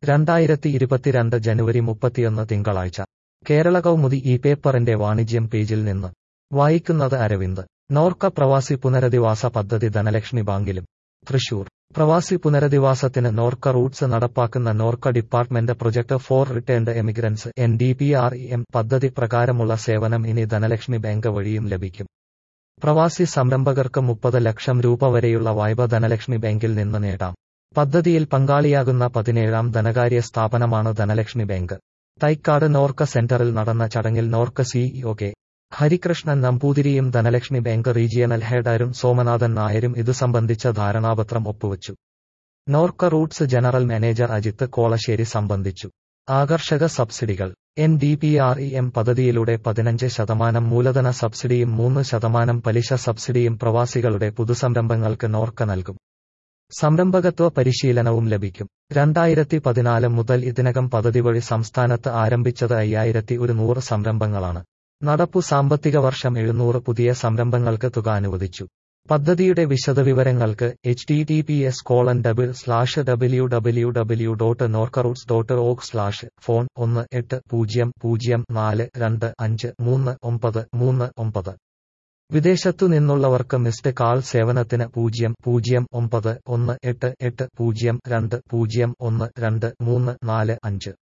രണ്ടായിരത്തി ഇരുപത്തിരണ്ട് ജനുവരി മുപ്പത്തിയൊന്ന് തിങ്കളാഴ്ച കേരള കൗമുദി ഈ പേപ്പറിന്റെ വാണിജ്യം പേജിൽ നിന്ന് വായിക്കുന്നത് അരവിന്ദ് നോർക്ക പ്രവാസി പുനരധിവാസ പദ്ധതി ധനലക്ഷ്മി ബാങ്കിലും തൃശൂർ പ്രവാസി പുനരധിവാസത്തിന് നോർക്ക റൂട്ട്സ് നടപ്പാക്കുന്ന NORKA department project for returned emigrants N D P R M പദ്ധതി പ്രകാരമുള്ള സേവനം ഇനി ധനലക്ഷ്മി ബാങ്ക് വഴിയും ലഭിക്കും പ്രവാസി സംരംഭകർക്ക് മുപ്പത് ലക്ഷം രൂപ വരെയുള്ള വായ്പ ധനലക്ഷ്മി ബാങ്കിൽ നിന്ന് നേടാം പദ്ധതിയിൽ പങ്കാളിയാകുന്ന പതിനേഴാം ധനകാര്യ സ്ഥാപനമാണ് ധനലക്ഷ്മി ബാങ്ക് തൈക്കാട് നോർക്ക സെന്ററിൽ നടന്ന ചടങ്ങിൽ നോർക്ക സിഇഒ കെ ഹരികൃഷ്ണൻ നമ്പൂതിരിയും Dhanalakshmi bank regional head Arun Somanathan നായരും ഇതു സംബന്ധിച്ച ധാരണാപത്രം ഒപ്പുവച്ചു NORKA roots general manager Ajith Kolassery സംബന്ധിച്ചു ആകർഷക സബ്സിഡികൾ N D P R E M പദ്ധതിയിലൂടെ പതിനഞ്ച് ശതമാനം മൂലധന സബ്സിഡിയും മൂന്ന് ശതമാനം പലിശ സബ്സിഡിയും പ്രവാസികളുടെ പുതുസംരംഭങ്ങൾക്ക് നോർക്ക നൽകും സംരംഭകത്വ പരിശീലനവും ലഭിക്കും രണ്ടായിരത്തി പതിനാല് മുതൽ ഇതിനകം പദ്ധതി വഴി സംസ്ഥാനത്ത് ആരംഭിച്ചത് അയ്യായിരത്തി ഒരുന്നൂറ് സംരംഭങ്ങളാണ് നടപ്പു സാമ്പത്തിക വർഷം എഴുന്നൂറ് പുതിയ സംരംഭങ്ങൾക്ക് തുക അനുവദിച്ചു പദ്ധതിയുടെ വിശദവിവരങ്ങൾക്ക് H T T P S colon double slash W W W dot norkaroots dot org slash phone ഒന്ന് എട്ട് പൂജ്യം പൂജ്യം നാല് രണ്ട് അഞ്ച് മൂന്ന് ഒമ്പത് മൂന്ന് ഒമ്പത് വിദേശത്തു നിന്നുള്ളവർക്ക് മിസ്ഡ് കാൾ സേവനത്തിന് പൂജ്യം പൂജ്യം ഒമ്പത് ഒന്ന് എട്ട് എട്ട് പൂജ്യം രണ്ട് പൂജ്യം ഒന്ന് രണ്ട് മൂന്ന് നാല് അഞ്ച്